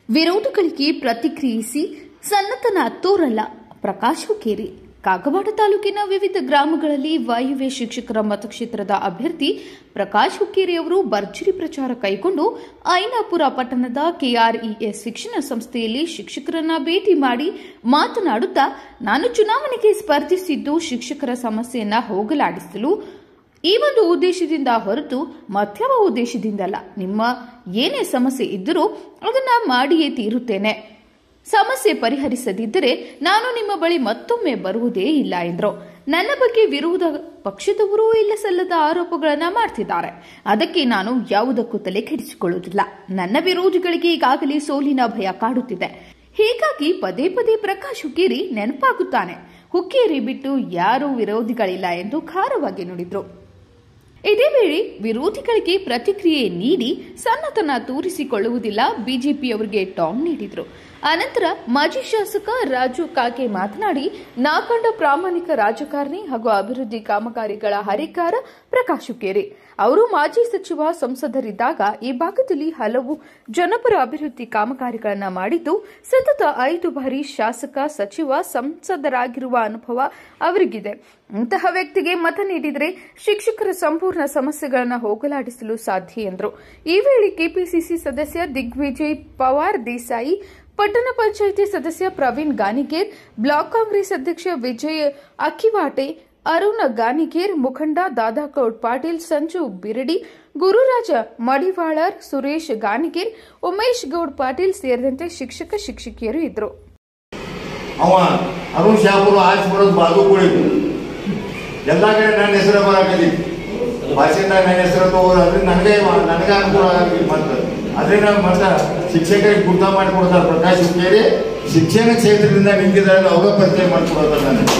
ವಿರೋಧಗಳಿಗೆ ಪ್ರತಿಕ್ರಿಯಿಸಿ ಸನ್ನತನ ತೋರಲ್ಲ ಪ್ರಕಾಶ್ ಹುಕ್ಕೇರಿ ಕಾಗವಾಡ ತಾಲೂಕಿನ ವಿವಿಧ ಗ್ರಾಮಗಳಲ್ಲಿ ವಾಯುವ್ಯ ಶಿಕ್ಷಕರ ಮತಕ್ಷೇತ್ರದ ಅಭ್ಯರ್ಥಿ ಪ್ರಕಾಶ್ ಹುಕ್ಕೇರಿ ಅವರು ಭರ್ಜರಿ ಪ್ರಚಾರ ಕೈಗೊಂಡು ಐನಾಪುರ ಪಟ್ಟಣದ ಕೆಆರ್ಇಎಸ್ ಶಿಕ್ಷಣ ಸಂಸ್ಥೆಯಲ್ಲಿ ಶಿಕ್ಷಕರನ್ನ ಭೇಟಿ ಮಾಡಿ ಮಾತನಾಡುತ್ತಾ ನಾನು ಚುನಾವಣೆಗೆ ಸ್ಪರ್ಧಿಸಿದ್ದು ಶಿಕ್ಷಕರ ಸಮಸ್ಯೆಯನ್ನ ಹೋಗಲಾಡಿಸಲು ಈ ಒಂದು ಉದ್ದೇಶದಿಂದ ಹೊರತು ಮತ್ಯಾವ ಉದ್ದೇಶದಿಂದಲ್ಲ ನಿಮ್ಮ ಏನೇ ಸಮಸ್ಯೆ ಇದ್ದರೂ ಅದನ್ನ ಮಾಡಿಯೇ ತೀರುತ್ತೇನೆ ಸಮಸ್ಯೆ ಪರಿಹರಿಸದಿದ್ದರೆ ನಾನು ನಿಮ್ಮ ಬಳಿ ಮತ್ತೊಮ್ಮೆ ಬರುವುದೇ ಇಲ್ಲ ಎಂದರು ನನ್ನ ಬಗ್ಗೆ ವಿರೋಧ ಪಕ್ಷದವರು ಇಲ್ಲ ಸಲ್ಲದ ಆರೋಪಗಳನ್ನ ಮಾಡ್ತಿದ್ದಾರೆ ಅದಕ್ಕೆ ನಾನು ಯಾವುದಕ್ಕೂ ತಲೆ ಕೆಡಿಸಿಕೊಳ್ಳುವುದಿಲ್ಲ ನನ್ನ ವಿರೋಧಿಗಳಿಗೆ ಈಗಾಗಲೇ ಸೋಲಿನ ಭಯ ಕಾಡುತ್ತಿದೆ ಹೀಗಾಗಿ ಪದೇ ಪದೇ ಪ್ರಕಾಶ್ ಹುಕ್ಕೇರಿ ನೆನಪಾಗುತ್ತಾನೆ ಹುಕ್ಕೇರಿ ಬಿಟ್ಟು ಯಾರೂ ವಿರೋಧಿಗಳಿಲ್ಲ ಎಂದು ಖಾರವಾಗಿ ನುಡಿದ್ರು ಇದೇ ವೇಳೆ ವಿರೋಧಿಗಳಿಗೆ ಪ್ರತಿಕ್ರಿಯೆ ನೀಡಿ ಸನ್ನತನ ತೋರಿಸಿಕೊಳ್ಳುವುದಿಲ್ಲ ಬಿಜೆಪಿಯವರಿಗೆ ಟಾಂಗ್ ನೀಡಿದರು ಅನಂತರ ಮಾಜಿ ಶಾಸಕ ರಾಜು ಕಾಗೆ ಮಾತನಾಡಿ ನಾಕಂಡ ಪ್ರಾಮಾಣಿಕ ರಾಜಕಾರಣಿ ಹಾಗೂ ಅಭಿವೃದ್ಧಿ ಕಾಮಗಾರಿಗಳ ಹರಿಕಾರ ಪ್ರಕಾಶ್ ಹುಕ್ಕೇರಿ ಅವರು ಮಾಜಿ ಸಚಿವ ಸಂಸದರಿದ್ದಾಗ ಈ ಭಾಗದಲ್ಲಿ ಹಲವು ಜನಪರ ಅಭಿವೃದ್ಧಿ ಕಾಮಗಾರಿಗಳನ್ನ ಮಾಡಿದ್ದು ಸತತ ಐದು ಬಾರಿ ಶಾಸಕ ಸಚಿವ ಸಂಸದರಾಗಿರುವ ಅನುಭವ ಅವರಿಗಿದೆ ಇಂತಹ ವ್ಯಕ್ತಿಗೆ ಮತ ನೀಡಿದರೆ ಶಿಕ್ಷಕರ ಸಂಪೂರ್ಣ ಸಮಸ್ಯೆಗಳನ್ನು ಹೋಗಲಾಡಿಸಲು ಸಾಧ್ಯ ಎಂದರು ಈ ವೇಳೆ ಕೆಪಿಸಿಸಿ ಸದಸ್ಯ ದಿಗ್ವಿಜಯ್ ಪವಾರ್ ದೇಸಾಯಿ ಪಟ್ಟಣ ಪಂಚಾಯಿತಿ ಸದಸ್ಯ ಪ್ರವೀಣ್ ಗಾನಿಗೇರ್ ಬ್ಲಾಕ್ ಕಾಂಗ್ರೆಸ್ ಅಧ್ಯಕ್ಷ ವಿಜಯ್ ಅಕ್ಕಿವಾಟೆ ಅರುಣ್ ಗಾನಿಗೇರ್ ಮುಖಂಡ ದಾದಾಗೌಡ್ ಪಾಟೀಲ್ ಸಂಜು ಬಿರಡಿ ಗುರುರಾಜ ಮಡಿವಾಳರ್ ಸುರೇಶ್ ಗಾನಿಗೇರ್ ಉಮೇಶ್ ಗೌಡ್ ಪಾಟೀಲ್ ಸೇರಿದಂತೆ ಶಿಕ್ಷಕ ಶಿಕ್ಷಕಿಯರು ಇದ್ದರು ಅವ ಅರುಣ್ ಶಾಪುರ ಆಚೆ ಬರೋದು ಬಾಜು ಕುಳಿತು ಎಲ್ಲ ಕಡೆ ನನ್ನ ಹೆಸರು ಬರಾಕದಿತ್ತು ಭಾಷೆಯಿಂದ ನನ್ನ ಹೆಸರು ತಗೋರು ಅದ್ರಿಂದ ನನಗೆ ನನಗೆ ಅನುಕೂಲ ಆಗಲಿ ಮತ್ತೆ ಅದರಿಂದ ಮತ್ತೆ ಶಿಕ್ಷಕರಿಗೆ ಗುರ್ತ ಮಾಡಿಕೊಡ್ತಾರೆ ಪ್ರಕಾಶ್ ಹುಕ್ಕೇರಿ ಶಿಕ್ಷಣ ಕ್ಷೇತ್ರದಿಂದ ನಿಂತಿದ್ದಾರೆ ಅವರ ಪರಿಚಯ ಮಾಡಿಕೊಡ್ತಾರೆ ನನಗೆ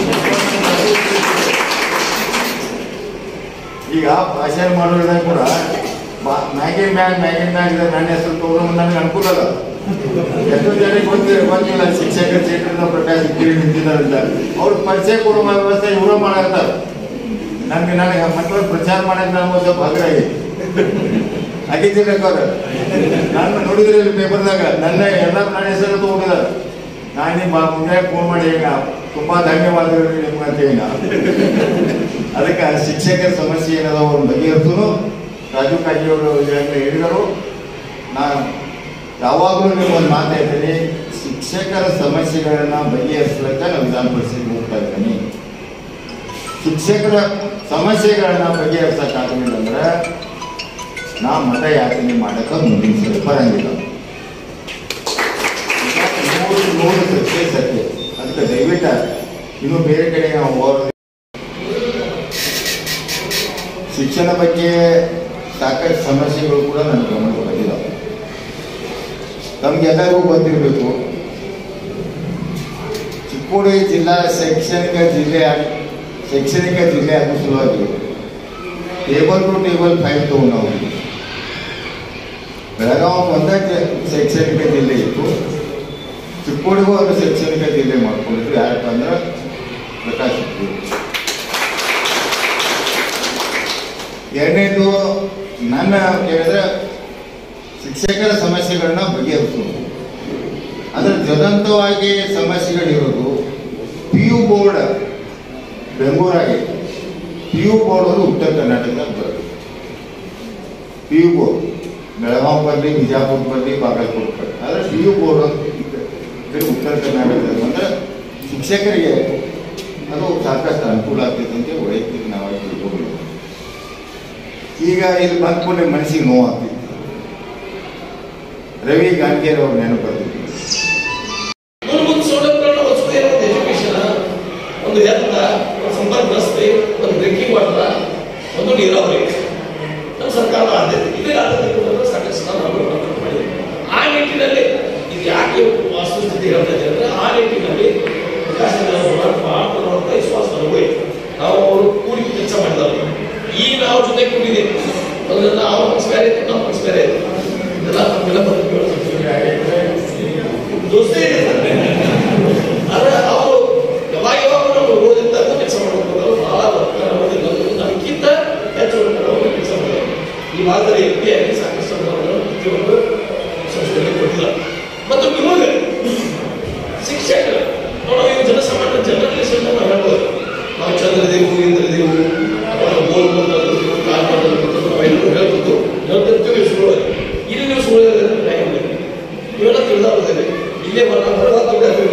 ಈಗ ಭಾಷಣ ಮಾಡೋದ್ರಾಗ ಕೂಡ ಬಾ- ಮ್ಯಾಗಿನ್ ಮ್ಯಾಗ್ ಮ್ಯಾಗಿನ್ ಮ್ಯಾಗ್ ಇದೆ ನನ್ನ ಹೆಸರು ತಗೊಂಡು ನನಗೆ ಅನುಕೂಲ ಅದ ಎಷ್ಟೋ ಜನಕ್ಕೆ ಗೊತ್ತಿಲ್ಲ ಗೊತ್ತಿಲ್ಲ ಶಿಕ್ಷಕ ಕ್ಷೇತ್ರದ ಪ್ರಕಾಶ್ ಹುಕ್ಕೇರಿ ನಿಂತಿದ್ದಾರೆ ಅಂತ ಅವ್ರ ಪರಿಚಯ ಕೊಡುವ ವ್ಯವಸ್ಥೆ ಇವರು ಮಾಡಾಕ್ತಾರೆ ನನ್ಗೆ ನನಗೆ ಮಕ್ಕಳು ಪ್ರಚಾರ ಮಾಡಕ್ಕೆ ನಾನು ಒಂದು ಸ್ವಲ್ಪ ಹಗ್ರ ಆಗಿದೆ ಆಗಿದ್ದಿಲ್ಲ ನಾನು ನೋಡಿದ್ರೆ ಇಲ್ಲಿ ಪೇಪರ್ದಾಗ ನನ್ನ ಎಲ್ಲ ನನ್ನ ಹೆಸರು ತಗೊಂಡಿದ್ದಾರೆ ನಾನು ನಿಮ್ಮ ಮುಂದೆ ಫೋನ್ ಮಾಡಿ ಈಗ ತುಂಬಾ ಧನ್ಯವಾದಗಳು ನಿಮ್ಗೆ ಅಂತ ಈಗ ಅದಕ್ಕೆ ಶಿಕ್ಷಕರ ಸಮಸ್ಯೆ ಏನದ ಒಂದು ಬಗೆಹರಿಸು ರಾಜು ಕಾಜಿ ಅವರು ಈಗಾಗಲೇ ಹೇಳಿದರು ನಾನು ಯಾವಾಗಲೂ ನೀವು ಒಂದು ಮಾತು ಹೇಳ್ತೀನಿ ಶಿಕ್ಷಕರ ಸಮಸ್ಯೆಗಳನ್ನ ಬಗೆಹರಿಸಲಿಕ್ಕೆ ನಾನು ವಿಧಾನ ಪರಿಷತ್ಗೆ ಹೋಗ್ತಾ ಇದ್ದೀನಿ ಶಿಕ್ಷಕರ ಸಮಸ್ಯೆಗಳನ್ನ ಬಗೆಹರಿಸಕ್ಕಾಗಲಿಲ್ಲ ಅಂದ್ರೆ ನಾ ಮತ ಯಾಚನೆ ಮಾಡಕ್ಕೆ ಮುಂದಿನ ಸಲ ಬರಂಗಿಲ್ಲ ನೂರು ನೂರು ಸತ್ಯ ಸತ್ಯ ಅದಕ್ಕೆ ದಯವಿಟ್ಟು ಇನ್ನು ಬೇರೆ ಕಡೆ ನಾವು ಹೋಗೋದು ಶಿಕ್ಷಣ ಬಗ್ಗೆ ಸಾಕಷ್ಟು ಸಮಸ್ಯೆಗಳು ಕೂಡ ನನ್ನ ಗಮನಕ್ಕೆ ಬಂದಿದ್ದಾವೆ ನಮ್ಗೆಲ್ಲರಿಗೂ ಗೊತ್ತಿರಬೇಕು ಚಿಕ್ಕೋಡಿ ಜಿಲ್ಲಾ ಶೈಕ್ಷಣಿಕ ಜಿಲ್ಲೆ ಆಗಿ ಶೈಕ್ಷಣಿಕ ಜಿಲ್ಲೆ ಆಗೋ ಸಲುವಾಗಿ ಟೇಬಲ್ ಟು ಟೇಬಲ್ ಫೈವ್ ತಗೊಂಡು ನಾವು ಬೆಳಗಾವಿ ಒಂದೇ ಜ- ಶೈಕ್ಷಣಿಕ ಜಿಲ್ಲೆ ಇತ್ತು ಚಿಕ್ಕೋಡಿಗೂ ಒಂದು ಶೈಕ್ಷಣಿಕ ಜಿಲ್ಲೆ ಮಾಡ್ಕೊಂಡಿದ್ರು ಯಾರಪ್ಪ ಅಂದ್ರೆ ಪ್ರಕಾಶ್ ಹುಕ್ಕೇರಿ. ಎರಡನೇದು ನನ್ನ ಕೇಳಿದ್ರೆ ಶಿಕ್ಷಕರ ಸಮಸ್ಯೆಗಳನ್ನ ಬಗೆಹರಿಸೋದು ಅಂದ್ರೆ ಜದಂತವಾಗಿ ಸಮಸ್ಯೆಗಳಿರೋದು ಪಿ ಯು ಬೋರ್ಡ್ ಬೆಂಗಳೂರಾಗಿ ಪಿ ಯು ಬೋರ್ಡ್ ಅವರು ಉತ್ತರ ಕರ್ನಾಟಕದಾಗ ಬರೋದು ಪಿ ಯು ಬೋರ್ಡ್ ಬೆಳಗಾವಿ ಬರಲಿ ಬಿಜಾಪುರ ಬರಲಿ ಬಾಗಲಕೋಟೆ ಬರಲಿ ಆದರೆ ಪಿ ಯು ಬೋರ್ಡ್ ಅಂತ ಈ ಕಡೆ ಉತ್ತರ ಕರ್ನಾಟಕದಾಗ ಅಂದ್ರೆ ಶಿಕ್ಷಕರಿಗೆ ಅದು ಸಾಕಷ್ಟು ಅನುಕೂಲ ಆಗ್ತೈತೆ ಅಂತ ವೈಯಕ್ತಿಕ ನಾವಾಗಿ ತಿಳ್ಕೊಂಡು ಈಗ ಇಲ್ಲಿ ಬಂದ್ಕೊಂಡೆ ಮನಸ್ಸಿಗೆ ನೋವಾಗ್ತಿತ್ತು ರವಿ ಗಾಂಧಿಯರ್ ಅವ್ರು ನೆನಪು ಬರ್ತಿದ್ರು ಮೂಲಭೂತ ಸೌಲಭ್ಯಗಳನ್ನ ಒದಗಿಸದೇ ಇರೋದು ಎಜುಕೇಶನ್ ಒಂದು ಎತ್ತ ಒಂದು ಸಂಪರ್ಕ ರಸ್ತೆ ಒಂದು ಡ್ರಿಂಕಿಂಗ್ ವಾಟರ್ ಒಂದು ನೀರಾವರಿ ನಮ್ಮ ಸರ್ಕಾರ ಆದ್ಯತೆ ಇದೇ ಆದ್ಯತೆ ಕೊಡೋದು ಸಾಕಷ್ಟು ನಾವು ಅನುಕೂಲ ಮಾಡಿದೆ ಆ ನಿಟ್ಟಿನಲ್ಲಿ ಇದು ಯಾಕೆ ವಾಸ್ತುಸ್ಥಿತಿ ಹೇಳ್ತಾ ಇದೆ ಅಂದ್ರೆ ಆ ನಿಟ್ಟಿನಲ್ಲಿ ಪ್ರಕಾಶ್ ಮಾಡುವಂತ ವಿಶ್ವಾಸ ನಮಗೂ ಇದೆ. ನಾವು ಅವರು ಕೂಡಿ ಕೆಲಸ ಮಾಡಿದವರು ಈಗ ನಾವು ಜೊತೆ ಕೂಡಿದ್ದೇವೆ ಮೊದಲೆಲ್ಲ ಅವ್ರ ಮನಸ್ಸು ಬೇರೆ ಇತ್ತು ನಮ್ಮ ಮನಸ್ಸು ಬೇರೆ ಇತ್ತು ಇದೆಲ್ಲ ನಮ್ಗೆಲ್ಲ ದೋಸ್ತಿ ಇದೆ ಆದ್ರೆ ಅವರು ಯಾವಾಗ ಯಾವಾಗ ನಾವು ಓದಿದ್ದ ಕೆಲಸ ಮಾಡ್ಕೊಂಡು ಬಹಳ ನಮಗಿಂತ ಹೆಚ್ಚು ಅವರು ಕೆಲಸ ಮಾಡೋದು ಈ ಭಾಗದಲ್ಲಿ ಎಂ ಪಿ ಆಗಿ ಸಾಕಷ್ಟು ಅನುಭವಗಳನ್ನು ಪ್ರತಿಯೊಂದು ಸಂಸ್ಥೆಯಲ್ಲಿ ಕೊಟ್ಟಿಲ್ಲ ಮತ್ತು ನೀವು ಸುಳ್ಳು ಹೇಳಿದ್ರೆ ನ್ಯಾಯ ಇಲ್ಲ. ಇವೆಲ್ಲ ತಿಳಿದಾಗುತ್ತದೆ ಇಲ್ಲೇ ಬರ ಹೊರಗೆ ದುಡ್ಡು